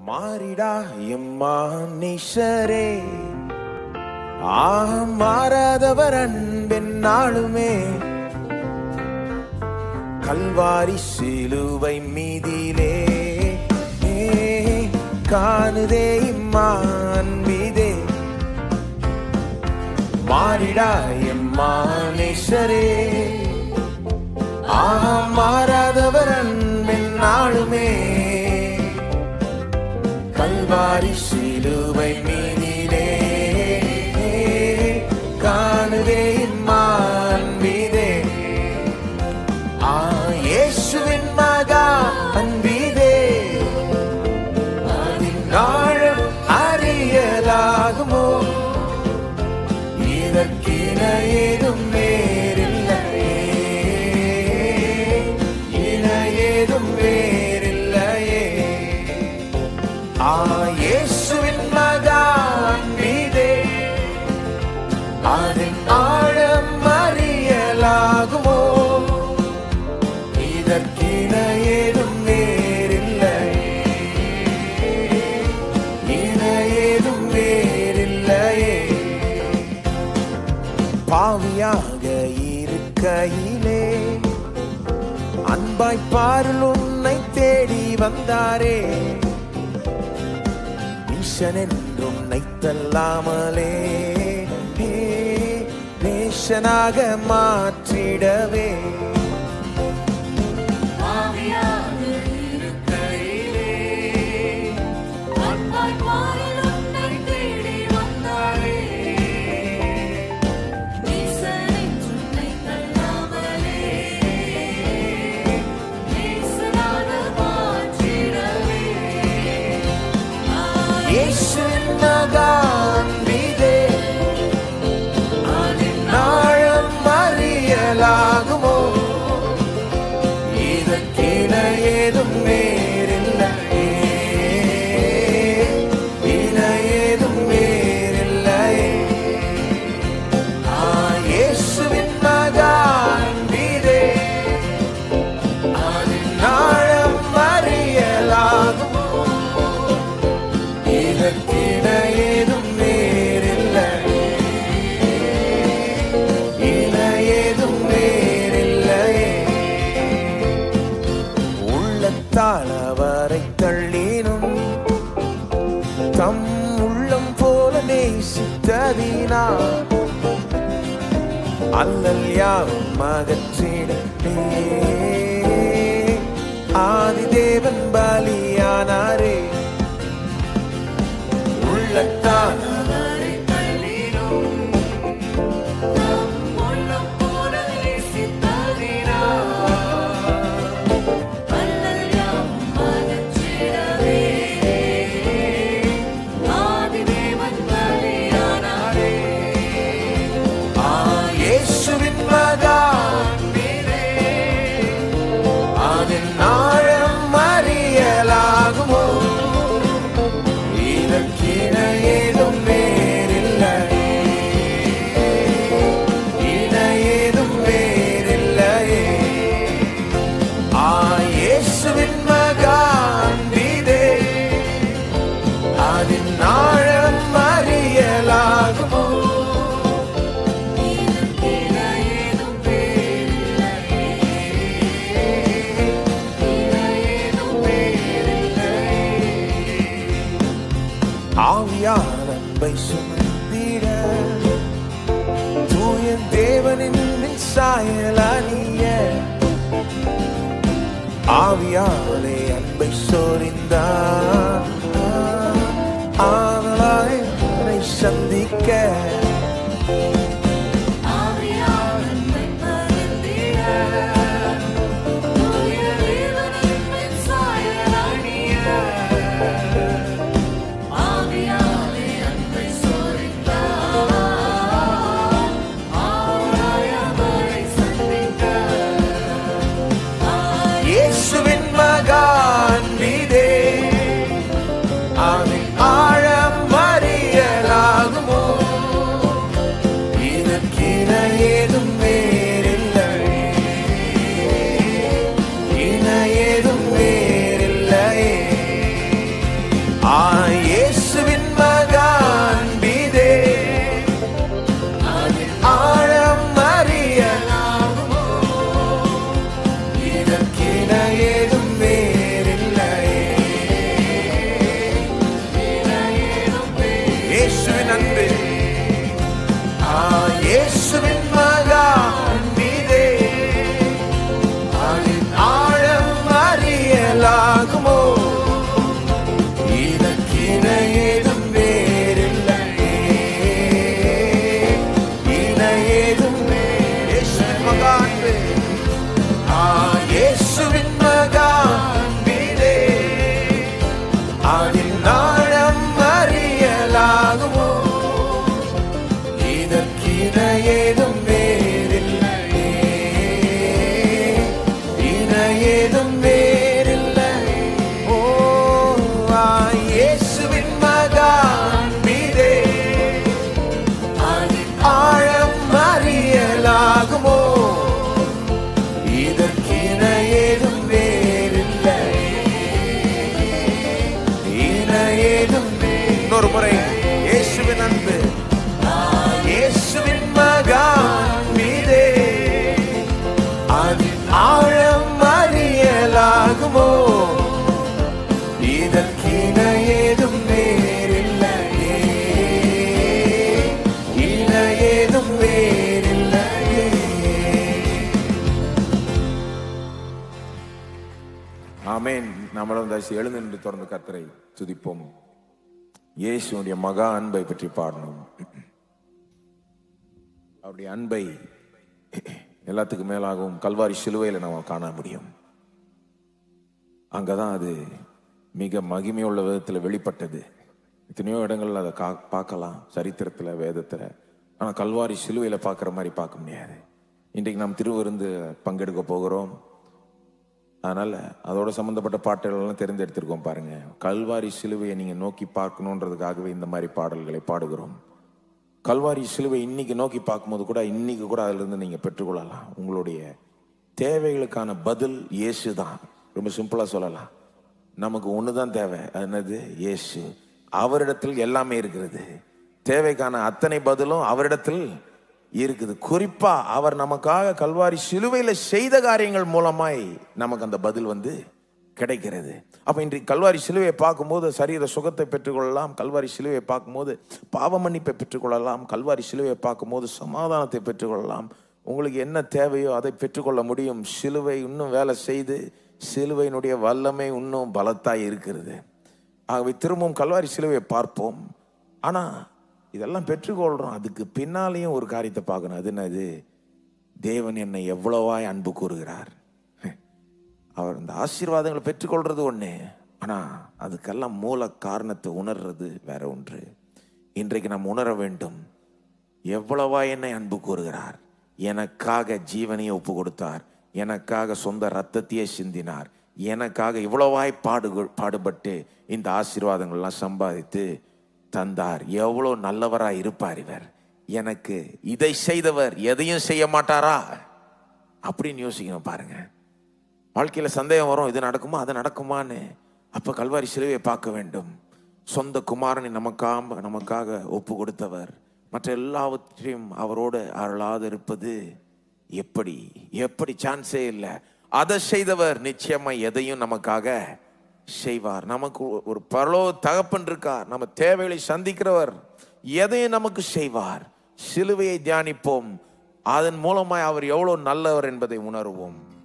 மாறிடா எம்மா நிஷரே ஆ மாறாதவர் அன்பின் நாளுமே கல்வாரி சிலுவை மீதிலே ஏ, காணுதே இம்மான் மீதே மாறிடா எம்மா நிஷரே ஆ மாறாதவர் அன்பின் நாளுமே கல்வாரி சிலுவை மீதிலே காணுதே இம்மான் மீதே ஆ இயேசுவின் மகா அன்பீதே அதின் ஆழம் அறியலாகுமோ இதற்கின ஏதும் வேறில்லையே இன ஏதும் வேறில்லையே ஆ இயேசுவின் மகான் மீதே அதன் ஆழம் அறியலாகுமோ இதற்கின ஏதும் வேறில்லை இன ஏதும் வேறில்லையே பாவியாக இருக்கையிலே அன்பாய் பாருள் உன்னை தேடி வந்தாரே ஈசன் என்று உன்னை தள்ளாமலே ஏ, நேசனாக மாற்றிடவே ஆவியாக இருக்கையிலே அன்பாய் பாரில் உன்னை தேடி வந்தாரே நீசனின் உன்னை தள்ளாமலே நேசனாக மாற்றிடவே இயேசுவின் மகான் மீதே அதன் ஆழம் அறியலாகுமோ இதற்கின ஏதும் வேறில்லையே இன ஏதும் வேறில்லையே ஆ, இயேசுவின் மகான் மீதே அதன் ஆழம் அறியலாகுமோ இதற்கின ஏதும் வேறில்லை இன ஏதும் வேறில்லையே உள்ளத்தால் அவரை தள்ளினும் தம் உள்ளம் போல நேசித்ததினா அல்லல் யாவும் அகற்றிடே ஆதிதேவன் பலியானாரே உள்ளத்தால் அவரை தள்ளினோம் நம் உள்ளம் போல நேசித்ததினால் அல்லல் யாவும் அகற்றிடவே ஆதிதேவன் பலியானாரே ஆ, இயேசுவின் மகான் மீதே அதன் ஆழம் அறியலாகுமோ இதற்கின ஏதும் வேறில்லை இன ஏதும் வேறில்லையே ஆ இயேசுவின் மகான் மீதே அதன் ஆழம் அறியலாகுமோ இதற்கின ஏதும் வேறில்லையே இன ஏதும் வேறில்லையே ஆவியார் அன்பை சுமந்திட தூய தேவனின் சாயலானிய ஆவியாலே அன்பை சொரிந்தார் ஆவலாய் அவரை சந்திக்க ஆவியானந்தை பரந்திட தூய தேவனின் சாயலானிய ஆவியாலே அன்பை சொரிந்தார் ஆவலாய் அவரை சந்திக்க இயேசுவின் மகான் மீதே தயவுசெய்து எழுந்து நின்று தொடர்ந்து கர்த்தரை துதிப்போம் இயேசுடைய மகா அன்பை பற்றி பாடணும் அவருடைய அன்பை எல்லாத்துக்கும் மேலாகவும் கல்வாரி சிலுவையில் நம்ம காண முடியும் அங்கதான் அது மிக மகிமையுள்ள விதத்தில் வெளிப்பட்டது எத்தனையோ இடங்கள்ல அதை கா பார்க்கலாம் சரித்திரத்தில் வேதத்தில் ஆனால் கல்வாரி சிலுவையில் பார்க்குற மாதிரி பார்க்க முடியாது இன்றைக்கு நாம் திருவிருந்து பங்கெடுக்க போகிறோம் அதனால அதோட சம்பந்தப்பட்ட பாட்டுகளெல்லாம் தெரிந்தெடுத்திருக்கோம் பாருங்க கல்வாரி சிலுவையை நீங்க நோக்கி பார்க்கணுன்றதுக்காகவே இந்த மாதிரி பாடல்களை பாடுகிறோம் கல்வாரி சிலுவை இன்னைக்கு நோக்கி பார்க்கும்போது கூட இன்னைக்கு கூட அதுல இருந்து நீங்க பெற்றுக்கொள்ளலாம் உங்களுடைய தேவைகளுக்கான பதில் இயேசு தான் ரொம்ப சிம்பிளா சொல்லலாம் நமக்கு ஒண்ணுதான் தேவை அது என்னது இயேசு அவரிடத்தில் எல்லாமே இருக்கிறது தேவைக்கான அத்தனை பதிலும் அவரிடத்தில் இருக்குது குறிப்பா அவர் நமக்காக கல்வாரி சிலுவையில செய்த காரியங்கள் மூலமாய் நமக்கு அந்த பதில் வந்து கிடைக்கிறது அப்ப இன்றைக்கு கல்வாரி சிலுவையை பார்க்கும்போது சரீர சுகத்தை பெற்றுக்கொள்ளலாம் கல்வாரி சிலுவையை பார்க்கும்போது பாவ மன்னிப்பை பெற்றுக்கொள்ளலாம் கல்வாரி சிலுவையை பார்க்கும்போது சமாதானத்தை பெற்றுக்கொள்ளலாம் உங்களுக்கு என்ன தேவையோ அதை பெற்றுக்கொள்ள முடியும் சிலுவை இன்னும் வேலை செய்து சிலுவையினுடைய வல்லமை இன்னும் பலத்தாய் இருக்கிறது ஆகவே திரும்பவும் கல்வாரி சிலுவையை பார்ப்போம் ஆனா இதெல்லாம் பெற்றுக்கொள்றோம் அதுக்கு பின்னாலேயும் ஒரு காரியத்தை பார்க்கணும் அது என்னது தேவன் என்னை எவ்வளவாய் அன்பு கூறுகிறார் அவர் இந்த ஆசீர்வாதங்களை பெற்றுக்கொள்றது ஒண்ணு ஆனா அதுக்கெல்லாம் மூல காரணத்தை உணர்றது வேற ஒன்று இன்றைக்கு நாம் உணர வேண்டும் எவ்வளவா என்னை அன்பு கூறுகிறார் எனக்காக ஜீவனையை ஒப்பு கொடுத்தார் எனக்காக சொந்த ரத்தத்தையே சிந்தினார் எனக்காக இவ்வளவாய் பாடு பாடுபட்டு இந்த ஆசீர்வாதங்கள்லாம் சம்பாதித்து தந்தார் எவ்வளோ நல்லவராய் இருப்பார் இவர் எனக்கு இதை செய்தவர் எதையும் செய்ய மாட்டாரா அப்படின்னு யோசிக்கணும் பாருங்க வாழ்க்கையில சந்தேகம் வரும் இது நடக்குமா அது நடக்குமான்னு அப்ப கல்வாரி சிலுவையை பார்க்க வேண்டும் சொந்த குமாரனை நமக்காக நமக்காக ஒப்பு கொடுத்தவர் மற்ற எல்லாவற்றையும் அவரோடு அருளாது இருப்பது எப்படி எப்படி சான்ஸே இல்லை அதை செய்தவர் நிச்சயமா எதையும் நமக்காக செய்வார் நமக்கு ஒரு பரலோ தகப்பன் இருக்கார் நம்ம தேவைகளை சந்திக்கிறவர் எதையும் நமக்கு செய்வார் சிலுவையை தியானிப்போம் அதன் மூலமாய் அவர் எவ்வளவு நல்லவர் என்பதை உணர்வோம்